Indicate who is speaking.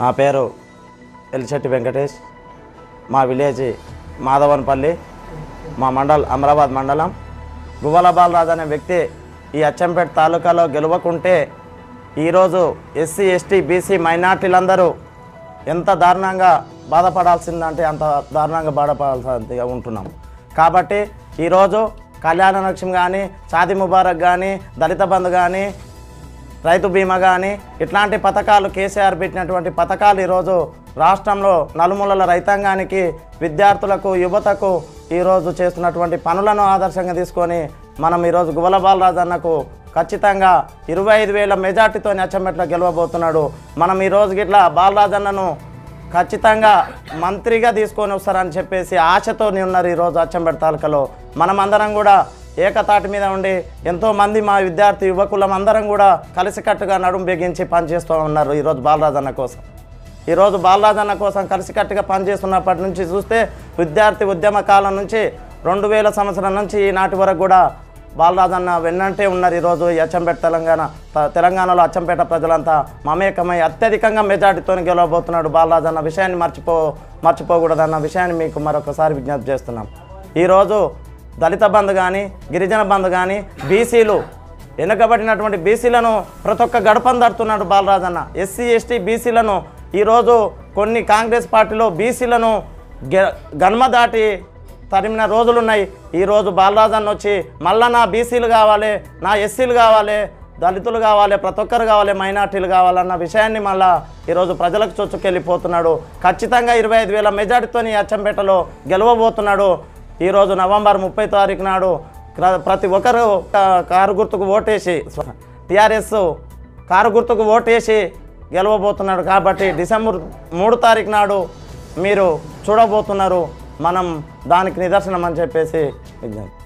Speaker 1: నా పేరు ఎలిశెట్టి వెంకటేష్ మా విలేజ్ మాధవన్పల్లి మా మండల్ అమరాబాద్ మండలం గువ్వల బాలరాజు అనే వ్యక్తి ఈ అచ్చంపేట తాలూకాలో గెలవకుంటే ఈరోజు ఎస్సీ ఎస్టీ బీసీ మైనార్టీలందరూ ఎంత దారుణంగా బాధపడాల్సిందంటే అంత దారుణంగా బాధపడాల్సిందిగా ఉంటున్నాం కాబట్టి ఈరోజు కళ్యాణ లక్ష్యం కానీ షాది ముబారక్ కానీ దళిత బంధు కానీ రైతు బీమా కానీ ఇట్లాంటి పథకాలు కేసీఆర్ పెట్టినటువంటి పథకాలు ఈరోజు రాష్ట్రంలో నలుమూలల రైతాంగానికి విద్యార్థులకు యువతకు ఈరోజు చేస్తున్నటువంటి పనులను ఆదర్శంగా తీసుకొని మనం ఈరోజు గువల బాలరాజు అన్నకు ఖచ్చితంగా ఇరవై ఐదు వేల మెజార్టీతో అచ్చంబెట్లో గెలవబోతున్నాడు మనం ఈరోజు గిట్లా బాలరాజు అన్నను ఖచ్చితంగా మంత్రిగా తీసుకొని వస్తారని చెప్పేసి ఆశతో ఉన్నారు ఈరోజు అచ్చంపేట తాలూకాలో మనమందరం కూడా ఏకతాటి మీద ఉండి ఎంతోమంది మా విద్యార్థి యువకులం అందరం కూడా కలిసికట్టుగా నడుము బిగించి పనిచేస్తూ ఉన్నారు ఈరోజు బాలరాజన్న కోసం ఈరోజు బాలరాజన్న కోసం కలిసికట్టుగా పనిచేస్తున్నప్పటి నుంచి చూస్తే విద్యార్థి ఉద్యమ కాలం నుంచి రెండు వేల సంవత్సరం నుంచి ఈనాటి వరకు కూడా బాలరాజన్న వెన్నంటే ఉన్నారు ఈరోజు ఈ అచ్చంపేట తెలంగాణ త- తెలంగాణలో అచ్చంపేట ప్రజలంతా మమేకమై అత్యధికంగా మెజార్టీతో గెలవబోతున్నాడు బాలరాజన్న విషయాన్ని మర్చిపో మర్చిపోకూడదన్న విషయాన్ని మీకు మరొకసారి విజ్ఞప్తి చేస్తున్నాం ఈరోజు దళిత బంధు కానీ గిరిజన బంధు కానీ బీసీలు వెనుకబడినటువంటి బీసీలను ప్రతి ఒక్క గడపను దడుతున్నాడు బాలరాజన్న ఎస్సీ ఎస్టీ బీసీలను ఈరోజు కొన్ని కాంగ్రెస్ పార్టీలో బీసీలను గె గన్మ దాటి తరిమిన రోజులున్నాయి ఈరోజు బాలరాజన్న వచ్చి మళ్ళా నా బీసీలు కావాలి నా ఎస్సీలు కావాలి దళితులు కావాలి ప్రతి ఒక్కరు కావాలి మైనార్టీలు కావాలన్న విషయాన్ని మళ్ళా ఈరోజు ప్రజలకు చొచ్చుకెళ్ళిపోతున్నాడు ఖచ్చితంగా ఇరవై ఐదు వేల మెజార్టీతో అచ్చంపేటలో గెలవబోతున్నాడు ఈరోజు నవంబర్ ముప్పై తారీఖు నాడు క్ర- ప్రతి ఒక్కరు కా- కారు గుర్తుకు ఓటేసి టీఆర్ఎస్ కారు గుర్తుకు ఓటేసి గెలవబోతున్నాడు కాబట్టి డిసెంబర్ మూడు తారీఖు నాడు మీరు చూడబోతున్నారు మనం దానికి నిదర్శనం అని చెప్పేసి విజ్ఞప్తి